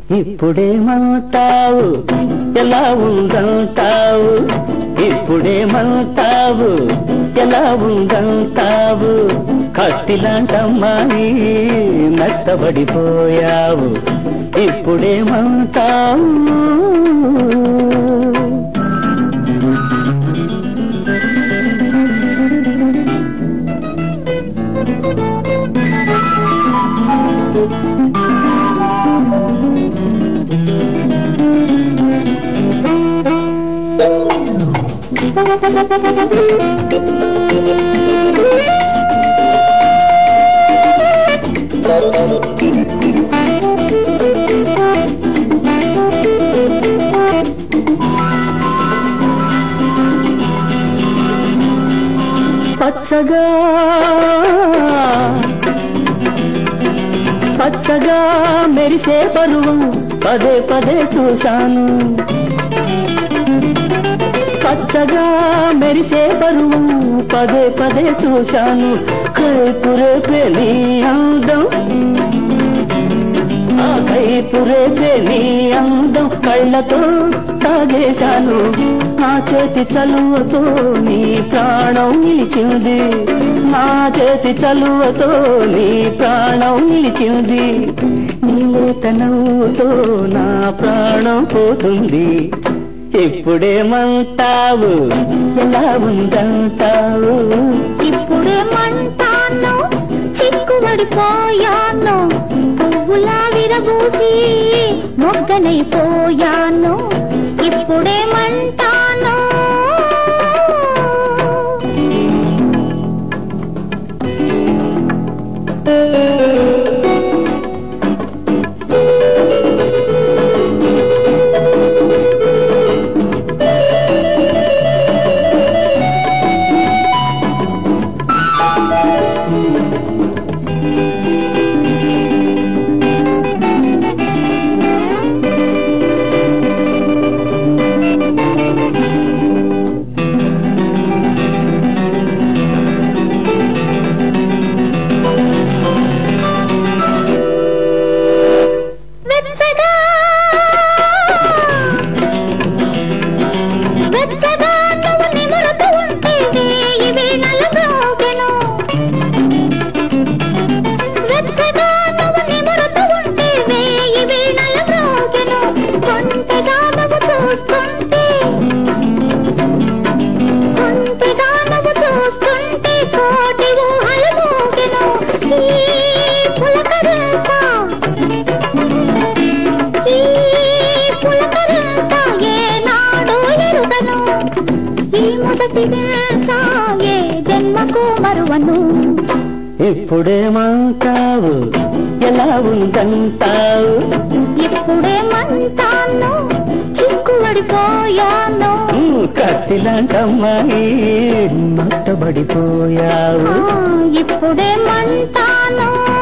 ఇప్పుడేమంటావు ఎలా ఉందంటావు ఇప్పుడేమంటావు ఎలా ఉందంటావు కత్తిలాంటమ్మాయి మెత్తబడిపోయావు ఇప్పుడేమంటావు పచ్చగా పచ్చగా మెరిసే పరువం పదే పదే చూశాను పచ్చగా మెరిసే పరువం పదే పదే చూశాను కైపురే నీ అందం ఆ కైపురే నీ అందం కళ్ళతో తాగేశాను నా చేతి చలువతో నీ ప్రాణం నిలిచింది నా చేతి చలువతో నీ ప్రాణం నిలిచింది నీలేత నవ్వుతో నా ప్రాణం పోతుంది ఇప్పుడేమంటావు ఎలా ఉందంటావు ఇప్పుడేమంటాను చిక్కుబడిపోయాను పువ్వులా విరబూసి మొగ్గనైపోయాను ఇప్పుడేమంటాను వెచ్చగా వెచ్చగా నువ్వు నిమురుతూ ఉంటే వేయి వీణలు మ్రోగెను వెచ్చగా నువ్వు నిమురుతూ ఉంటే వేయి వీణలు మ్రోగెను కొంటెగా నువ్వు చూస్తుంటే కొంటెగా నువ్వు చూస్తుంటే కోటి ఊహలు మోగెను ఈ పులకరింత ఈ పులకరింత ఏనాడు ఎరుగను ఈ మొదటి వేళ ఏ జన్మకు మరువను ఇప్పుడేమంటావు ఎలా ఉందంటావు ఇప్పుడేమంటాను చిక్కుబడిపోయాను కత్తిలాంటమ్మాయి మట్టబడిపోయావు ఆ, ఇప్పుడేమంటాను